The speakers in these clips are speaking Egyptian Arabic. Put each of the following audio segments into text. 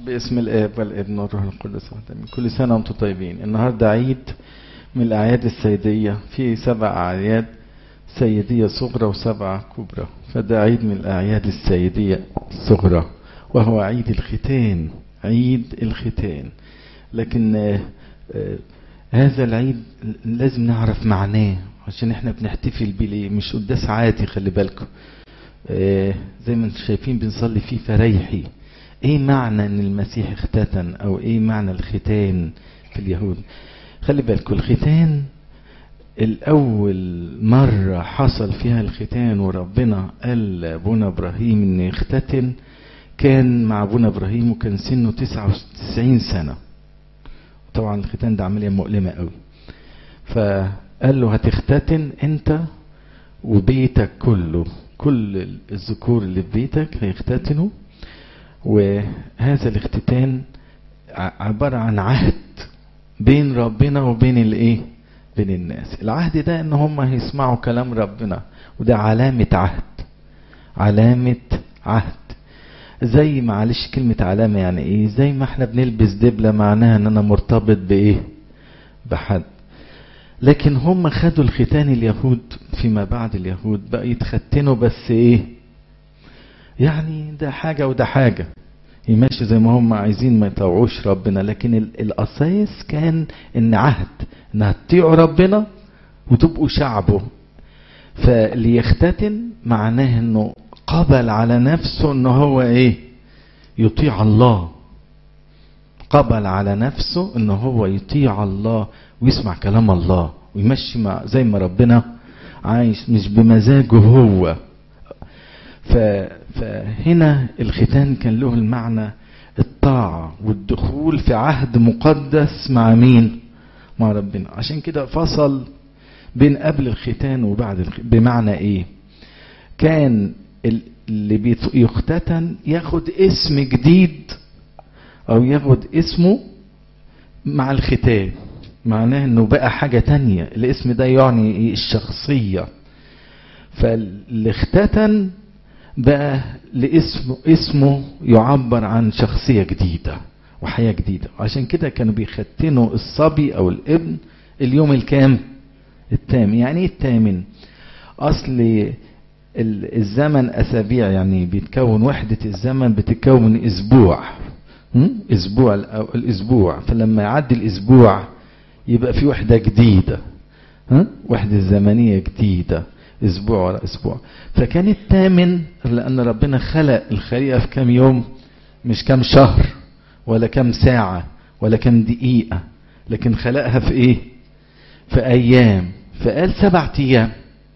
باسم الاب والابن والروح القدس والدم كل سنه وانتم طيبين النهارده عيد من الاعياد السيديه في سبع اعياد سيديه صغرى وسبعه كبرى فده عيد من الاعياد السيديه الصغرى وهو عيد الختان عيد الختان لكن آه آه هذا العيد لازم نعرف معناه عشان احنا بنحتفل بيه ليه مش قداس عادي خلي بالكم آه زي ما انتم شايفين بنصلي فيه فريحي ايه معنى ان المسيح اختتن او ايه معنى الختان في اليهود خلي بالكم الختان الاول مرة حصل فيها الختان وربنا قال لابونا ابراهيم ان يختتن كان مع ابونا ابراهيم وكان سنه 99 سنة طبعا الختان ده عملية مؤلمة قوي فقال له هتختتن انت وبيتك كله كل الذكور اللي في بيتك هيختتنوا وهذا الاختتان عبارة عن عهد بين ربنا وبين الايه بين الناس العهد ده ان هم هيسمعوا كلام ربنا وده علامة عهد علامة عهد زي معلش كلمة علامة يعني ايه زي ما احنا بنلبس دبلة معناها ان انا مرتبط بايه بحد لكن هم خدوا الختان اليهود فيما بعد اليهود بقى يتختنوا بس ايه يعني ده حاجة وده حاجة يمشي زي ما هم عايزين ما يطوعوش ربنا لكن الأساس كان ان عهد ان هتطيعوا ربنا وتبقوا شعبه فاللي يختتن معناه انه قبل على نفسه ان هو ايه يطيع الله قبل على نفسه ان هو يطيع الله ويسمع كلام الله ويمشي مع زي ما ربنا عايش مش بمزاجه هو فهنا الختان كان له المعنى الطاعة والدخول في عهد مقدس مع مين مع ربنا عشان كده فصل بين قبل الختان وبعد الختان بمعنى ايه كان اللي يختتن ياخد اسم جديد او ياخد اسمه مع الختان معناه انه بقى حاجة تانية الاسم ده يعني ايه الشخصية فاللي اختتن بقى لاسمه اسمه يعبر عن شخصية جديدة وحياة جديدة عشان كده كانوا بيختنوا الصبي او الابن اليوم الكام الثامن يعني ايه الثامن اصل الزمن اسابيع يعني بيتكون وحدة الزمن بتتكون من اسبوع اسبوع الاسبوع فلما يعدي الاسبوع يبقى في وحدة جديدة ها وحدة زمنية جديدة اسبوع ورا اسبوع فكان الثامن لان ربنا خلق الخليقة في كام يوم مش كام شهر ولا كام ساعة ولا كام دقيقة لكن خلقها في ايه في ايام فقال سبع ايام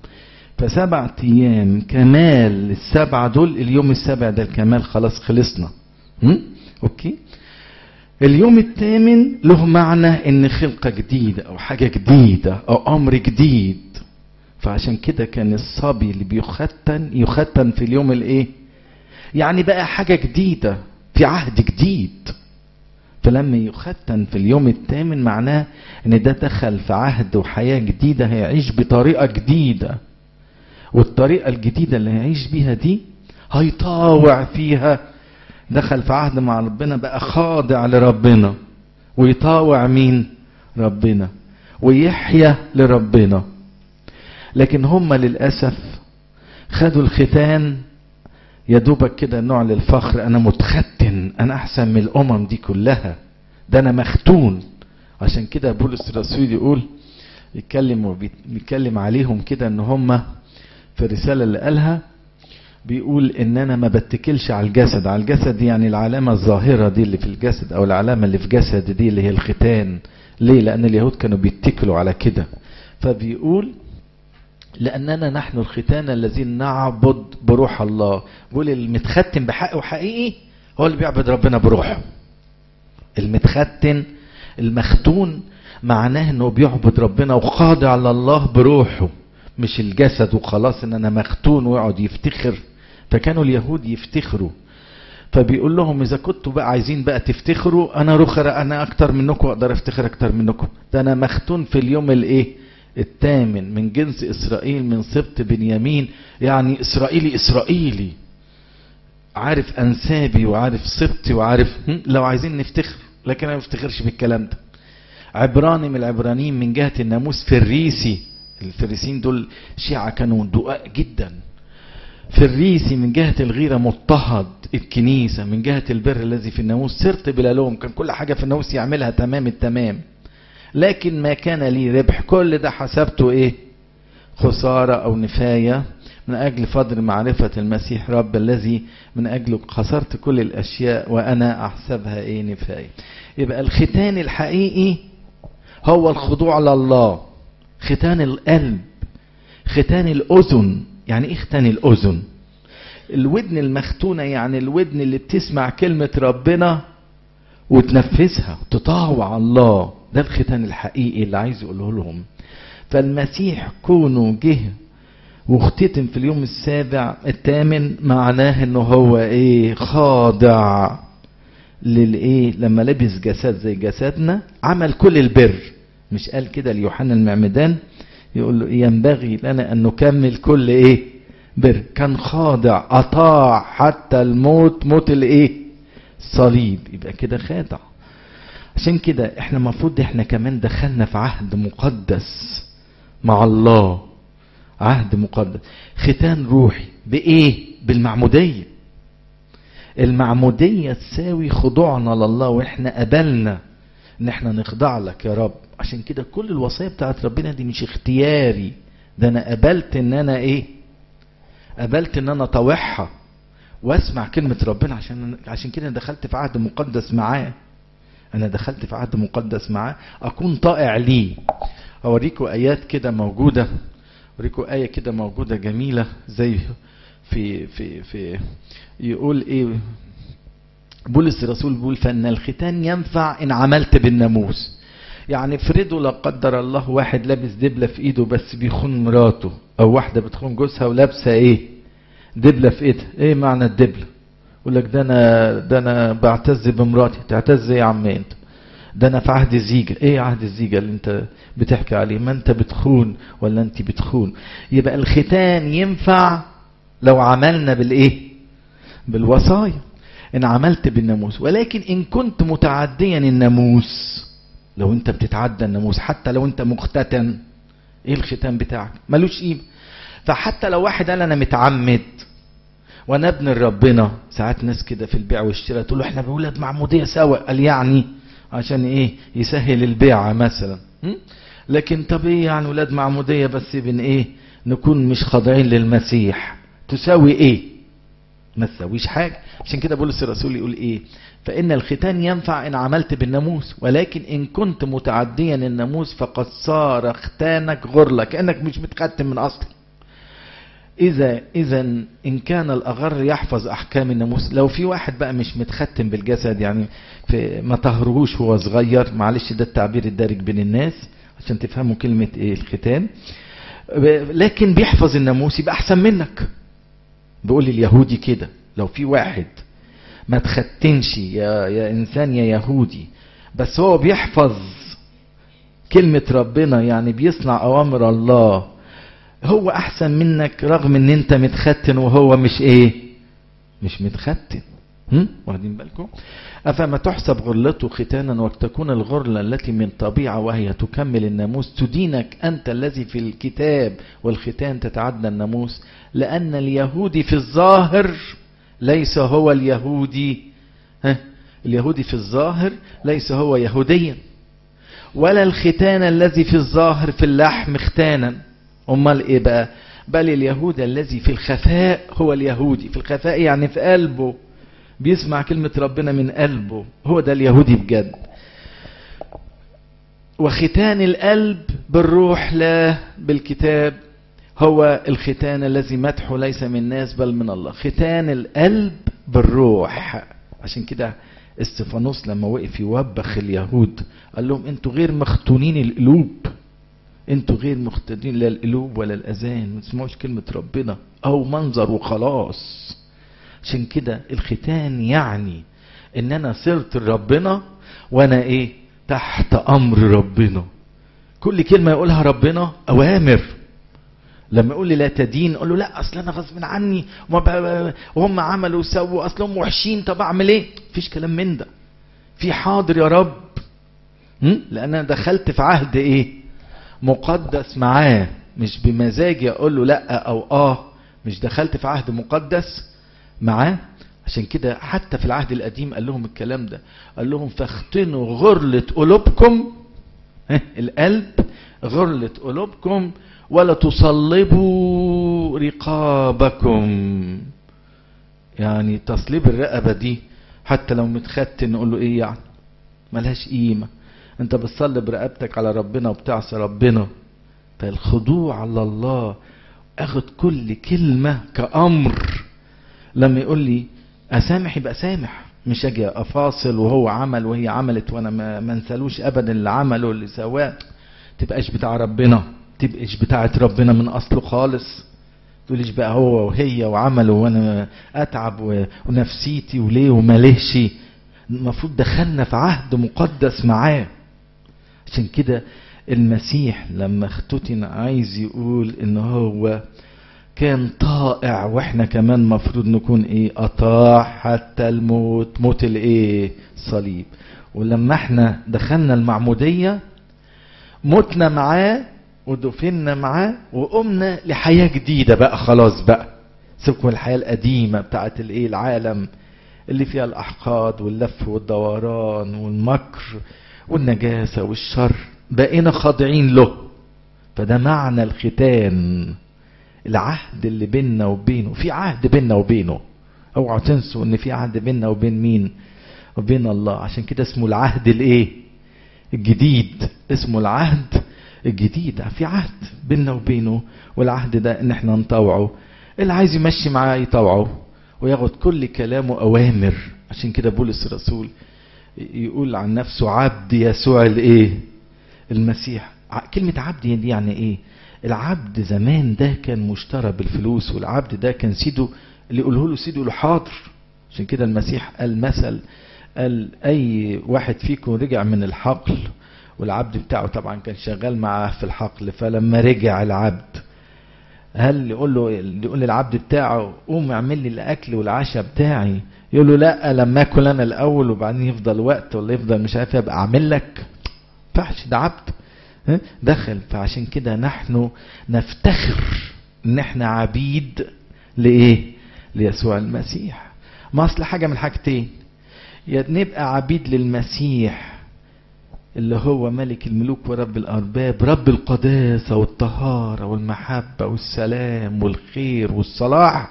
فسبع ايام كمال السبعة دول اليوم السابع ده الكمال خلاص خلصنا هم؟ اوكي اليوم الثامن له معنى ان خلقة جديدة او حاجة جديدة او امر جديد فعشان كده كان الصبي اللي بيختن يختن في اليوم الايه يعني بقى حاجة جديدة في عهد جديد فلما يختن في اليوم الثامن معناه ان ده دخل في عهد وحياة جديدة هيعيش بطريقة جديدة والطريقة الجديدة اللي هيعيش بيها دي هيطاوع فيها دخل في عهد مع ربنا بقى خاضع لربنا ويطاوع مين ربنا ويحيا لربنا لكن هم للأسف خدوا الختان يا دوبك كده نوع للفخر انا متختن انا احسن من الامم دي كلها ده انا مختون عشان كده بولس الرسول يقول يتكلم وبيتكلم عليهم كده ان هم في الرسالة اللي قالها بيقول ان انا ما بتكلش على الجسد على الجسد يعني العلامة الظاهرة دي اللي في الجسد او العلامة اللي في جسد دي اللي هي الختان ليه لان اليهود كانوا بيتكلوا على كده فبيقول لأننا نحن الختان الذين نعبد بروح الله بيقول المتختن بحق وحقيقي هو اللي بيعبد ربنا بروحه المتختن المختون معناه انه بيعبد ربنا وخاضع لله بروحه مش الجسد وخلاص ان انا مختون ويقعد يفتخر فكانوا اليهود يفتخروا فبيقول لهم اذا كنتوا بقى عايزين بقى تفتخروا انا رخر انا اكتر منكم اقدر افتخر اكتر منكم ده انا مختون في اليوم الايه الثامن من جنس إسرائيل من سبط بنيامين يعني إسرائيلي إسرائيلي عارف انسابي وعارف صبتي وعارف لو عايزين نفتخر لكن انا ما بفتخرش بالكلام ده عبراني من العبرانيين من جهه الناموس فريسي الفريسيين دول شيعة كانوا دقاء جدا فريسي من جهة الغيرة مضطهد الكنيسة من جهة البر الذي في الناموس سرت بلا لوم كان كل حاجة في الناموس يعملها تمام التمام لكن ما كان لي ربح كل ده حسبته ايه خسارة او نفاية من اجل فضل معرفة المسيح رب الذي من اجله خسرت كل الاشياء وانا احسبها ايه نفاية يبقى الختان الحقيقي هو الخضوع لله ختان القلب ختان الاذن يعني ايه ختان الاذن الودن المختونه يعني الودن اللي بتسمع كلمه ربنا وتنفذها تطاوع الله ده الختان الحقيقي اللي عايز يقوله لهم فالمسيح كونه جه واختتم في اليوم السابع الثامن معناه انه هو ايه خاضع للايه لما لبس جسد زي جسدنا عمل كل البر مش قال كده ليوحنا المعمدان يقول له ينبغي لنا ان نكمل كل ايه بر كان خاضع اطاع حتى الموت موت الايه صليب يبقى كده خاضع عشان كده احنا المفروض احنا كمان دخلنا في عهد مقدس مع الله عهد مقدس ختان روحي بايه بالمعموديه المعموديه تساوي خضوعنا لله واحنا قبلنا ان احنا نخضع لك يا رب عشان كده كل الوصايا بتاعت ربنا دي مش اختياري ده انا قبلت ان انا ايه قبلت ان انا طوعها واسمع كلمة ربنا عشان عشان كده دخلت في عهد مقدس معاه انا دخلت في عهد مقدس معاه اكون طائع ليه اوريكم ايات كده موجودة اوريكم آية كده موجودة جميلة زي في في في يقول ايه بولس الرسول بيقول فان الختان ينفع ان عملت بالناموس يعني افرضوا لا قدر الله واحد لابس دبلة في ايده بس بيخون مراته او واحدة بتخون جوزها ولابسة ايه دبلة في ايدها ايه معنى الدبلة يقول لك ده انا ده انا بعتز بمراتي تعتز ايه يا عم انت ده انا في عهد الزيجة ايه عهد الزيجة اللي انت بتحكي عليه ما انت بتخون ولا انت بتخون يبقى الختان ينفع لو عملنا بالايه بالوصايا ان عملت بالناموس ولكن ان كنت متعديا الناموس لو انت بتتعدى الناموس حتى لو انت مختتن ايه الختان بتاعك ملوش قيمه فحتى لو واحد قال انا متعمد وانا ابن ربنا ساعات ناس كده في البيع والشراء تقول له احنا بولاد معموديه سوا قال يعني عشان ايه يسهل البيعه مثلا لكن طب ايه يعني ولاد معموديه بس بن ايه نكون مش خاضعين للمسيح تساوي ايه ما تساويش حاجه عشان كده بولس الرسول يقول ايه فإن الختان ينفع إن عملت بالناموس ولكن إن كنت متعديا الناموس فقد صار ختانك غرلة كأنك مش متختم من أصل إذا إذا إن كان الأغر يحفظ أحكام الناموس لو في واحد بقى مش متختم بالجسد يعني في ما طهرهوش هو صغير معلش ده التعبير الدارج بين الناس عشان تفهموا كلمة إيه الختان لكن بيحفظ الناموس يبقى أحسن منك بيقول اليهودي كده لو في واحد ما تختنش يا, يا انسان يا يهودي بس هو بيحفظ كلمة ربنا يعني بيصنع اوامر الله هو احسن منك رغم ان انت متختن وهو مش ايه مش متختن هم؟ واخدين بالكم افما تحسب غرلته ختانا وتكون الغرلة التي من طبيعة وهي تكمل الناموس تدينك انت الذي في الكتاب والختان تتعدى الناموس لان اليهودي في الظاهر ليس هو اليهودي ها اليهودي في الظاهر ليس هو يهوديا ولا الختان الذي في الظاهر في اللحم ختانا امال ايه بقى بل اليهود الذي في الخفاء هو اليهودي في الخفاء يعني في قلبه بيسمع كلمة ربنا من قلبه هو ده اليهودي بجد وختان القلب بالروح لا بالكتاب هو الختان الذي مدحه ليس من الناس بل من الله ختان القلب بالروح عشان كده استفانوس لما وقف يوبخ اليهود قال لهم انتوا غير مختونين القلوب انتوا غير مختونين لا القلوب ولا الاذان ما تسمعوش كلمه ربنا او منظر وخلاص عشان كده الختان يعني ان انا صرت لربنا وانا ايه تحت امر ربنا كل كلمه يقولها ربنا اوامر لما يقول لي لا تدين اقول له لا اصل انا غصب عني وهم عملوا وسووا اصلهم وحشين طب اعمل ايه مفيش كلام من ده في حاضر يا رب لان انا دخلت في عهد ايه مقدس معاه مش بمزاجي اقول له لا او اه مش دخلت في عهد مقدس معاه عشان كده حتى في العهد القديم قال لهم الكلام ده قال لهم فاختنوا غرلة قلوبكم القلب غرلة قلوبكم ولا تصلبوا رقابكم يعني تصليب الرقبة دي حتى لو متختن نقول له ايه يعني ملهاش قيمة انت بتصلب رقبتك على ربنا وبتعصي ربنا فالخضوع على الله اخد كل كلمة كأمر لما يقول لي اسامح يبقى سامح مش اجي افاصل وهو عمل وهي عملت وانا ما منسالوش ابدا اللي عمله اللي سواه تبقاش بتاع ربنا تبقاش بتاعت ربنا من اصله خالص تقوليش بقى هو وهي وعملوا وانا اتعب ونفسيتي وليه ومالهش المفروض دخلنا في عهد مقدس معاه عشان كده المسيح لما اختتن عايز يقول ان هو كان طائع واحنا كمان مفروض نكون ايه اطاع حتى الموت موت الايه الصليب ولما احنا دخلنا المعمودية متنا معاه ودفنا معاه وقمنا لحياة جديدة بقى خلاص بقى سيبكم الحياة القديمة بتاعت الايه العالم اللي فيها الاحقاد واللف والدوران والمكر والنجاسة والشر بقينا خاضعين له فده معنى الختان العهد اللي بيننا وبينه في عهد بيننا وبينه اوعوا تنسوا ان في عهد بيننا وبين مين وبين الله عشان كده اسمه العهد الايه الجديد اسمه العهد الجديد في عهد بيننا وبينه والعهد ده ان احنا نطوعه اللي عايز يمشي معاه يطوعه وياخد كل كلامه اوامر عشان كده بولس الرسول يقول عن نفسه عبد يسوع الايه المسيح كلمة عبد دي يعني ايه العبد زمان ده كان مشترى بالفلوس والعبد ده كان سيده اللي يقوله له سيده له حاضر عشان كده المسيح قال مثل قال اي واحد فيكم رجع من الحقل والعبد بتاعه طبعا كان شغال معاه في الحقل فلما رجع العبد هل يقول له يقول للعبد بتاعه قوم اعمل لي الاكل والعشاء بتاعي يقول له لا لما اكل انا الاول وبعدين يفضل وقت ولا يفضل مش عارف ابقى اعمل لك فحش ده عبد دخل فعشان كده نحن نفتخر ان احنا عبيد لايه ليسوع المسيح ما اصل حاجه من حاجتين يا نبقى عبيد للمسيح اللي هو ملك الملوك ورب الارباب رب القداسه والطهاره والمحبه والسلام والخير والصلاح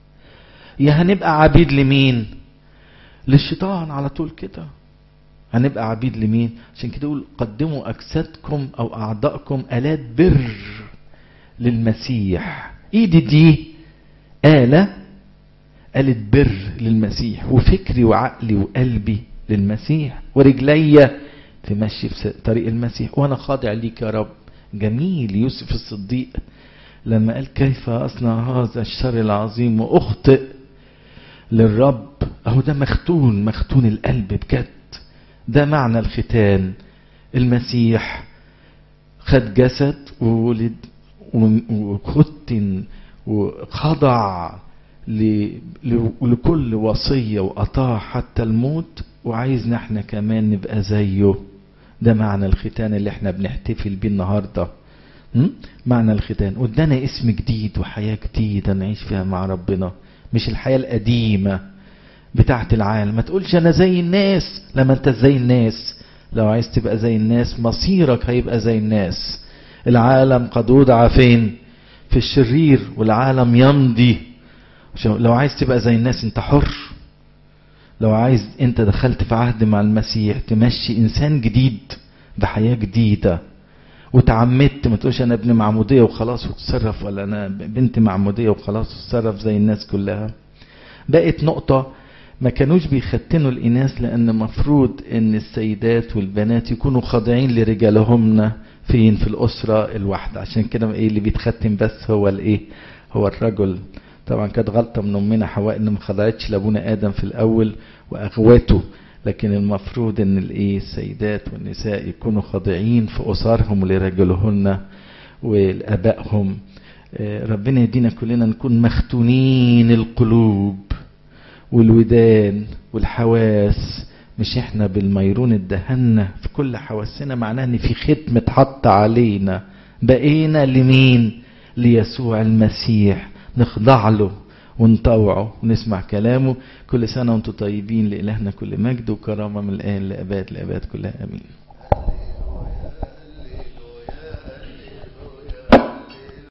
يا هنبقى عبيد لمين للشيطان على طول كده هنبقى عبيد لمين عشان كده يقول قدموا اجسادكم او اعضائكم الات بر للمسيح ايدي دي آلة آلة بر للمسيح وفكري وعقلي وقلبي للمسيح ورجلي تمشي في طريق المسيح وانا خاضع ليك يا رب جميل يوسف الصديق لما قال كيف اصنع هذا الشر العظيم واخطئ للرب اهو ده مختون مختون القلب بجد ده معنى الختان المسيح خد جسد وولد وختن وخضع لكل وصية وأطاع حتى الموت وعايزنا احنا كمان نبقى زيه ده معنى الختان اللي احنا بنحتفل بيه النهاردة معنى الختان وادانا اسم جديد وحياة جديدة نعيش فيها مع ربنا مش الحياة القديمة بتاعت العالم ما تقولش انا زي الناس لما انت زي الناس لو عايز تبقى زي الناس مصيرك هيبقى زي الناس العالم قد وضع فين في الشرير والعالم يمضي لو عايز تبقى زي الناس انت حر لو عايز انت دخلت في عهد مع المسيح تمشي انسان جديد بحياة جديدة وتعمدت ما تقولش انا ابن معمودية وخلاص وتصرف ولا انا بنت معمودية وخلاص وتصرف زي الناس كلها بقت نقطة ما كانوش بيختنوا الإناث لأن مفروض إن السيدات والبنات يكونوا خاضعين لرجالهن فين في الأسرة الواحدة عشان كده إيه اللي بيتختم بس هو الإيه هو الرجل طبعا كانت غلطة من أمنا حواء إن ما خضعتش لأبونا آدم في الأول وأخواته لكن المفروض إن الإيه السيدات والنساء يكونوا خاضعين في أسرهم لرجلهن ولآبائهم ربنا يدينا كلنا نكون مختونين القلوب والودان والحواس مش احنا بالميرون اتدهنا في كل حواسنا معناه ان في ختم اتحط علينا بقينا لمين ليسوع المسيح نخضع له ونطوعه ونسمع كلامه كل سنة وانتم طيبين لإلهنا كل مجد وكرامة من الآن لأباد لأباد كلها أمين